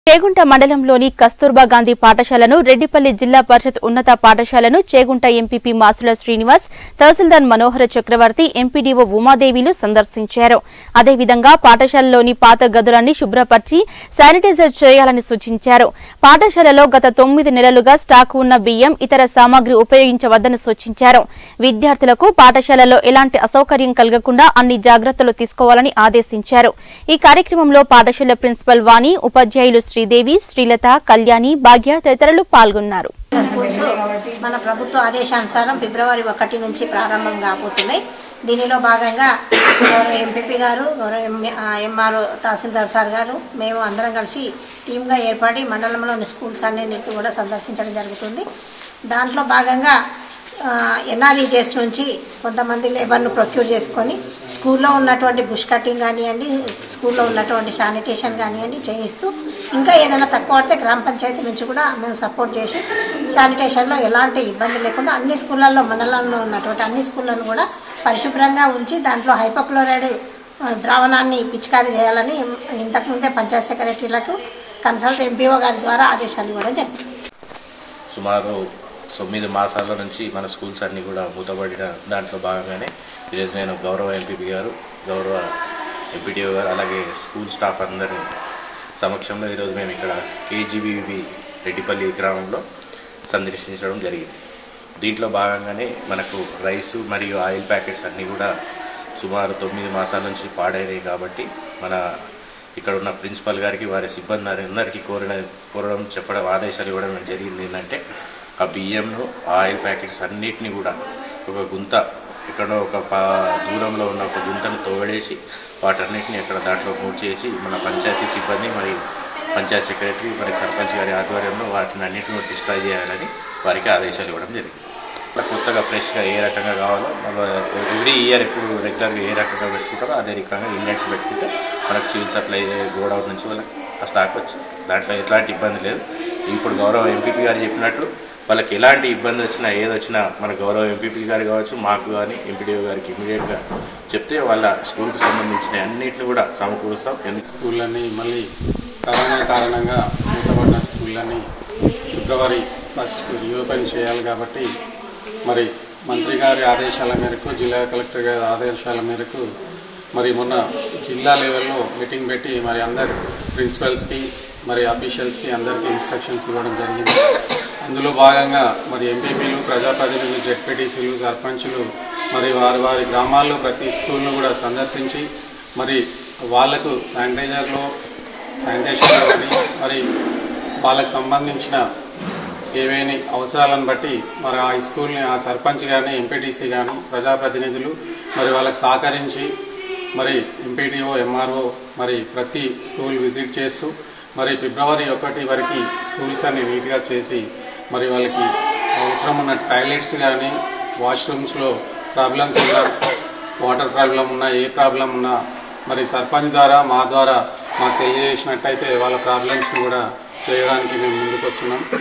చేగుంట మండలంలోని కస్తూర్బా గాంధీ పాఠశాలను రెడ్డిపల్లి జిల్లా పరిషత్ ఉన్నత పాఠశాలను చేగుంట ఎంపీపీ మాసుల శ్రీనివాస్ తహసీల్దార్ మనోహర చక్రవర్తి ఎంపీడీఓ ఉమాదేవిలు సందర్శించారు అదేవిధంగా పాఠశాలలోని పాత గదులన్నీ శుభ్రపరిచి శానిటైజర్ చేయాలని సూచించారు పాఠశాలలో గత తొమ్మిది నెలలుగా స్టాక్ ఉన్న బియ్యం ఇతర సామాగ్రి ఉపయోగించవద్దని సూచించారు విద్యార్థులకు పాఠశాలలో ఎలాంటి అసౌకర్యం కలగకుండా అన్ని జాగ్రత్తలు తీసుకోవాలని ఆదేశించారు ఈ కార్యక్రమంలో పాఠశాల ప్రిన్సిపల్ వాణి ఉపాధ్యాయులు శ్రీదేవి శ్రీలత కళ్యాణి భాగ్య తదితరులు పాల్గొన్నారు స్కూల్స్ మన ప్రభుత్వ ఆదేశానుసారం ఫిబ్రవరి ఒకటి నుంచి ప్రారంభం కాబోతున్నాయి దీనిలో భాగంగా గౌరవ ఎంపీపీ గారు గౌరవ ఎంఆర్ఓ తహసీల్దార్ సార్ గారు మేము అందరం కలిసి టీమ్గా ఏర్పడి మండలంలోని స్కూల్స్ అన్నింటినీ కూడా సందర్శించడం జరుగుతుంది దాంట్లో భాగంగా ఎన్ఆర్ఈజెస్ నుంచి కొంతమంది లేబర్ను ప్రొక్యూర్ చేసుకొని స్కూల్లో ఉన్నటువంటి బుష్ కటింగ్ కానివ్వండి స్కూల్లో ఉన్నటువంటి శానిటేషన్ కానివ్వండి చేయిస్తూ ఇంకా ఏదైనా తక్కువ పడితే గ్రామ పంచాయతీ నుంచి కూడా మేము సపోర్ట్ చేసి శానిటేషన్లో ఎలాంటి ఇబ్బంది లేకుండా అన్ని స్కూళ్ళల్లో మండలంలో ఉన్నటువంటి అన్ని స్కూళ్ళను కూడా పరిశుభ్రంగా ఉంచి దాంట్లో హైపోక్లోరైడ్ ఆ, ద్రావణాన్ని పిచికారీ చేయాలని ఇంతకుముందే పంచాయత్ సెక్రటరీలకు కన్సల్ట్ ఎంపీఓ గారి ద్వారా ఆదేశాలు ఇవ్వడం జరిగింది సుమారు తొమ్మిది మాసాల నుంచి మన స్కూల్స్ అన్నీ కూడా మూతపడిన దాంట్లో భాగంగానే ఈరోజు నేను గౌరవ ఎంపీపీ గారు గౌరవ ఎంపీటీఓ గారు అలాగే స్కూల్ స్టాఫ్ అందరి సమక్షంలో ఈరోజు మేము ఇక్కడ కేజీబీవి రెడ్డిపల్లి గ్రామంలో సందర్శించడం జరిగింది దీంట్లో భాగంగానే మనకు రైసు మరియు ఆయిల్ ప్యాకెట్స్ అన్నీ కూడా సుమారు తొమ్మిది మాసాల నుంచి పాడైనాయి కాబట్టి మన ఇక్కడ ఉన్న ప్రిన్సిపల్ గారికి వారి సిబ్బంది అందరికీ కోరిన కోరడం చెప్పడం ఆదేశాలు ఇవ్వడం జరిగింది ఏంటంటే ఆ బియ్యంను ఆయిల్ ప్యాకెట్స్ అన్నిటినీ కూడా ఒక గుంత ఎక్కడో ఒక పా దూరంలో ఉన్న ఒక గుంతను తోడేసి వాటన్నిటిని అక్కడ దాంట్లో మూడ్ చేసి మన పంచాయతీ సిబ్బంది మరి పంచాయతీ సెక్రటరీ మరి సర్పంచ్ గారి ఆధ్వర్యంలో వాటిని అన్నింటిని డిస్ట్రాయ్ చేయాలని వారికి ఆదేశాలు ఇవ్వడం జరిగింది ఇట్లా కొత్తగా ఫ్రెష్గా ఏ రకంగా కావాలో మన ఎవ్రీ ఇయర్ ఎప్పుడు రెగ్యులర్గా ఏ రకంగా పెట్టుకుంటారో అదే రకంగా ఇన్లెట్స్ పెట్టుకుంటే మనకు సివిల్ సప్లై గోడౌన్ నుంచి వాళ్ళకి ఆ స్టాక్ వచ్చింది దాంట్లో ఎట్లాంటి ఇబ్బంది లేదు ఇప్పుడు గౌరవ ఎంపీపీ గారు చెప్పినట్లు వాళ్ళకి ఎలాంటి ఇబ్బంది వచ్చినా ఏది వచ్చినా మన గౌరవ ఎంపీపీ గారు కావచ్చు మాకు కానీ ఎంపీడీఓ గారికి ఇమీడియట్గా చెప్తే వాళ్ళ స్కూల్కి సంబంధించిన అన్నింటిని కూడా సమకూరుస్తాం ఎందుకు స్కూళ్ళన్నీ మళ్ళీ కరోనా కారణంగా మూతపడిన స్కూళ్ళన్నీ ఫిబ్రవరి ఫస్ట్కి రీఓపెన్ చేయాలి కాబట్టి మరి మంత్రి గారి ఆదేశాల మేరకు జిల్లా కలెక్టర్ గారి ఆదేశాల మేరకు మరి మొన్న జిల్లా లెవెల్లో మీటింగ్ పెట్టి మరి అందరు ప్రిన్సిపల్స్కి మరి అఫీషియల్స్కి అందరికీ ఇన్స్ట్రక్షన్స్ ఇవ్వడం జరిగింది అందులో భాగంగా మరి ఎంపీపీలు ప్రజాప్రతినిధులు జెడ్పీటీసీలు సర్పంచులు మరి వారి వారి గ్రామాల్లో ప్రతి స్కూల్ను కూడా సందర్శించి మరి వాళ్లకు శానిటైజర్లో శానిటేషన్ కానీ మరి వాళ్ళకి సంబంధించిన ఏవైనా అవసరాలను బట్టి మరి ఆ స్కూల్ని ఆ సర్పంచ్ కానీ ఎంపీటీసీ కానీ ప్రజాప్రతినిధులు మరి వాళ్ళకి సహకరించి మరి ఎంపీటీఓ ఎంఆర్ఓ మరి ప్రతి స్కూల్ విజిట్ చేస్తూ మరి ఫిబ్రవరి ఒకటి వరకు స్కూల్స్ అన్ని నీట్గా చేసి మరి వాళ్ళకి అవసరం ఉన్న టాయిలెట్స్ కానీ వాష్రూమ్స్లో ప్రాబ్లమ్స్ ఉన్నా వాటర్ ప్రాబ్లం ఉన్నా ఏ ప్రాబ్లం ఉన్నా మరి సర్పంచ్ ద్వారా మా ద్వారా మాకు తెలియజేసినట్టయితే వాళ్ళ ప్రాబ్లమ్స్ని కూడా చేయడానికి మేము ముందుకు వస్తున్నాం